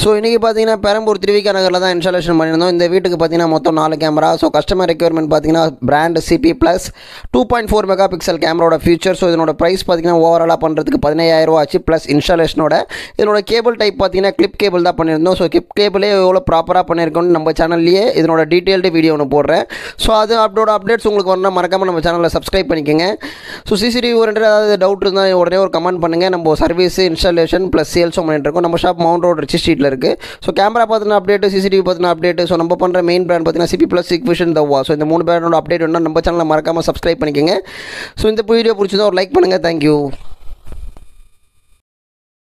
so இன்றைக்கி பார்த்தீங்கன்னா பெரம்பூர் திருவிக்கா நகரில் தான் இன்ஸ்டாலேஷன் பண்ணியிருந்தோம் இந்த வீட்டுக்கு பார்த்தீங்கன்னா மொத்தம் நாலு கேமரா ஸோ கஸ்டமர் ரெக்யர்மெண்ட் பார்த்தீங்கன்னா brand CP plus two point four mega pixel கேமராவோட ஃபியூச்சர் ஸோ இதனோட ப்ரைஸ் பார்த்தீங்கன்னா ஓவராலாக பண்ணுறதுக்கு பதினையாயிரம் ரூபா ஆச்சு ப்ளஸ் இன்ஸ்டாலேஷனோட இதனோட கேபிள் டைப் பார்த்தீங்கன்னா கிளிப் கேபிள் தான் பண்ணியிருந்தோம் ஸோ கிளிப் கேபிளே எவ்வளோ ப்ராப்பராக பண்ணியிருக்கோம்னு நம்ம சேனல்லையே இதனோட டீட்டெயில்டு வீடியோ ஒன்று போடுறேன் ஸோ அது அதோட அப்டேட்ஸ் உங்களுக்கு வரணும் மறக்காமல் நம்ம சேனலில் சப்ஸ்கிரைப் பண்ணிக்கோங்க ஸோ சிசிடிவி ஓரியன்ட் ஏதாவது டவுட் இருந்தால் உடனே ஒரு கமெண்ட் பண்ணுங்கள் நம்ம சர்வீஸ் இன்ஸ்டாலேஷன் ப்ளஸ் சேல்ஸும் பண்ணிட்டு இருக்கோம் நம்ம ஷாப் மவுண்ட் ரோட் ரிச்சி ஸ்ட்ரீட்டில் இருக்குது ஸோ கேமரா பார்த்தினா அப்டேட் சிசிடிவி பார்த்தினா அப்டேட் ஸோ நம்ம பண்ணுற மெயின் பிராண்ட் பார்த்தீங்கன்னா CP plus Hikvision Dahua so இந்த மூணு பிராண்டோட அப்டேட் வேணும்னா நம்ம சேனலில் மறக்காமல் சப்ஸ்கிரைப் பண்ணிக்கோங்க ஸோ இந்த வீடியோ பிடிச்சதோ ஒரு லைக் பண்ணுங்கள் தேங்க்யூ